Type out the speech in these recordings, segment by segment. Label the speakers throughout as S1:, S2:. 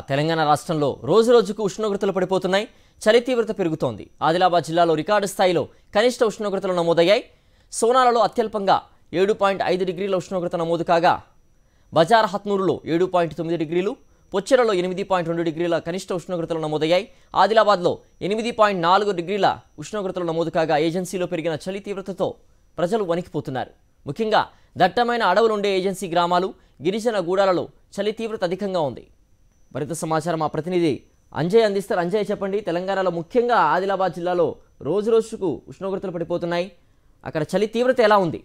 S1: తెలంగాణ రాష్ట్రంలో రోజు రోజుకు ఉష్ణోగ్రతలు పడిపోతున్నాయి చలి తీవ్రత పెరుగుతోంది ఆదిలాబాద్ జిల్లాలో రికార్డు స్థాయిలో కనిష్ట ఉష్ణోగ్రతలు నమోదయ్యాయి సోనాలలో అత్యల్పంగా ఏడు పాయింట్ ఐదు డిగ్రీల ఉష్ణోగ్రత నమోదు కాగా బజార్ హత్నూరులో ఏడు పాయింట్ తొమ్మిది డిగ్రీలు పొచ్చెరలో ఎనిమిది పాయింట్ రెండు డిగ్రీల కనిష్ట ఉష్ణోగ్రతలు నమోదయ్యాయి ఆదిలాబాద్లో ఎనిమిది పాయింట్ నాలుగు డిగ్రీల ఉష్ణోగ్రతలు నమోదు కాగా ఏజెన్సీలో పెరిగిన చలి తీవ్రతతో ప్రజలు వణికిపోతున్నారు ముఖ్యంగా దట్టమైన అడవులుండే ఏజెన్సీ గ్రామాలు గిరిజన గూడాలలో చలి తీవ్రత అధికంగా ఉంది మరింత సమాచారం మా ప్రతినిధి అంజయ్ అందిస్తారు అంజయ్ చెప్పండి తెలంగాణలో ముఖ్యంగా ఆదిలాబాద్ జిల్లాలో రోజు రోజుకు ఉష్ణోగ్రతలు పడిపోతున్నాయి అక్కడ చలి తీవ్రత ఎలా ఉంది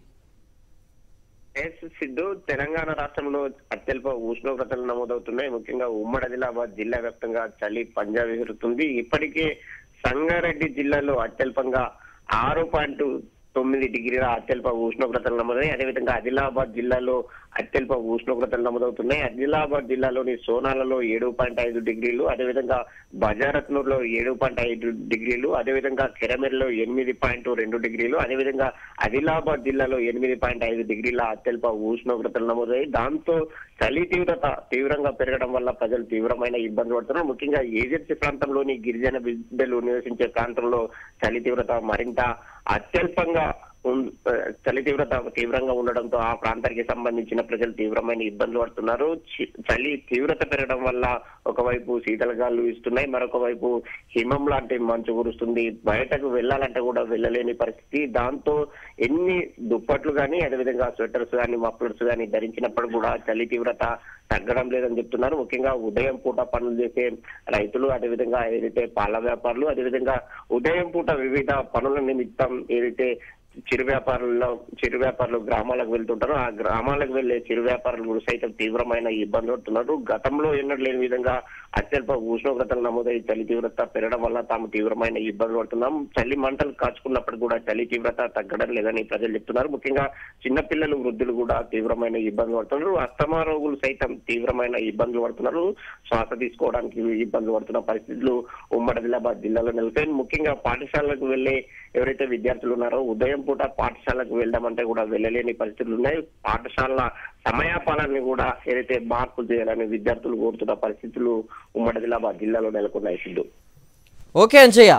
S2: ఎస్ సిద్ధు తెలంగాణ రాష్ట్రంలో అత్యల్ప ఉష్ణోగ్రతలు నమోదవుతున్నాయి ముఖ్యంగా ఉమ్మడి ఆదిలాబాద్ జిల్లా వ్యాప్తంగా చలి పంజా విసురుతుంది ఇప్పటికే సంగారెడ్డి జిల్లాలో అత్యల్పంగా ఆరు పాయింట్ తొమ్మిది డిగ్రీల అత్యల్ప ఉష్ణోగ్రతలు నమోదయ్యాయి అదేవిధంగా ఆదిలాబాద్ జిల్లాలో అత్యల్ప ఉష్ణోగ్రతలు నమోదవుతున్నాయి ఆదిలాబాద్ జిల్లాలోని సోనాలలో ఏడు పాయింట్ ఐదు డిగ్రీలు అదేవిధంగా బజారత్నూరులో ఏడు పాయింట్ ఐదు డిగ్రీలు అదేవిధంగా కెరమెర్లో ఎనిమిది పాయింట్ రెండు డిగ్రీలు అదేవిధంగా ఆదిలాబాద్ జిల్లాలో ఎనిమిది పాయింట్ ఐదు డిగ్రీల అత్యల్ప ఉష్ణోగ్రతలు నమోదయ్యాయి దాంతో చలి తీవ్రత తీవ్రంగా పెరగడం వల్ల ప్రజలు తీవ్రమైన ఇబ్బంది పడుతున్నారు ముఖ్యంగా ఏజెన్సీ ప్రాంతంలోని గిరిజన బిడ్డలు నివసించే ప్రాంతంలో చలి తీవ్రత మరింత అత్యల్పంగా ఉం- ఆ, చలి తీవ్రత తీవ్రంగా ఉండడంతో ఆ ప్రాంతానికి సంబంధించిన ప్రజలు తీవ్రమైన ఇబ్బందులు పడుతున్నారు చి- చలి తీవ్రత పెరగడం వల్ల ఒకవైపు శీతల గాలు ఇస్తున్నాయి మరొక వైపు హిమం లాంటి మంచు కురుస్తుంది బయటకు వెళ్ళాలంటే కూడా వెళ్ళలేని పరిస్థితి దాంతో ఎన్ని దుప్పట్లు కానీ అదేవిధంగా స్వెటర్స్ కానీ మఫ్లర్స్ కానీ ధరించినప్పుడు కూడా చలి తీవ్రత తగ్గడం లేదని చెప్తున్నారు ముఖ్యంగా ఉదయం పూట పనులు చేసే రైతులు అదేవిధంగా ఏదైతే పాల వ్యాపారులు అదేవిధంగా ఉదయం పూట వివిధ పనుల నిమిత్తం ఏదైతే చిరు వ్యాపారుల్లో చిరు వ్యాపారులు గ్రామాలకు వెళ్తుంటారో ఆ గ్రామాలకు వెళ్లే చిరు వ్యాపారులు కూడా సైతం తీవ్రమైన ఇబ్బంది పడుతున్నారు గతంలో ఎన్నడూ లేని విధంగా అత్యల్ప ఉష్ణోగ్రతలు నమోదై చలి తీవ్రత పెరగడం వల్ల తాము తీవ్రమైన ఇబ్బంది పడుతున్నాం చలి మంటలు కాచుకున్నప్పుడు కూడా చలి తీవ్రత తగ్గడం లేదని ప్రజలు చెప్తున్నారు ముఖ్యంగా చిన్నపిల్లలు వృద్ధులు కూడా తీవ్రమైన ఇబ్బంది పడుతున్నారు అస్తమా రోగులు సైతం తీవ్రమైన ఇబ్బందులు పడుతున్నారు శ్వాస తీసుకోవడానికి ఇబ్బందులు పడుతున్న పరిస్థితులు ఉమ్మడి ఆదిలాబాద్ జిల్లాలో నెలకొన్నాయి ముఖ్యంగా పాఠశాలకు వెళ్లే ఎవరైతే విద్యార్థులు ఉన్నారో ఉదయం పూట పాఠశాలకు వెళ్ళామంటే కూడా వెళ్ళలేని పరిస్థితులు ఉన్నాయి పాఠశాల సమయాపాలనని కూడా ఏదైతే మార్పులు చేయాలని విద్యార్థులు కోరుతున్న పరిస్థితులు ఉమ్మడి ఆదిలాబాద్ జిల్లాలో నెలకొన్నాయి సిద్ధు
S1: ఓకే అంజయ్య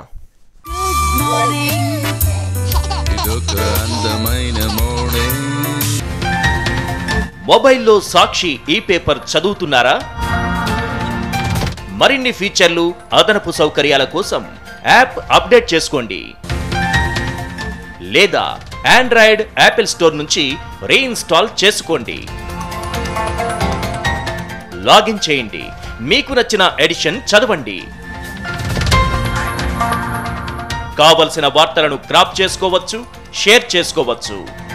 S3: ఇదొక అందమైన మోడే
S4: మొబైల్లో సాక్షి ఈ పేపర్ చదువుతున్నారా మరిన్ని ఫీచర్లు అదనపు సౌకర్యాల కోసం యాప్ అప్డేట్ చేసుకోండి లేదా ఆండ్రాయిడ్ యాపిల్ స్టోర్ నుంచి రీఇన్స్టాల్ చేసుకోండి లాగిన్ చేయండి మీకు నచ్చిన ఎడిషన్ చదవండి కావలసిన వార్తలను క్రాప్ చేసుకోవచ్చు షేర్ చేసుకోవచ్చు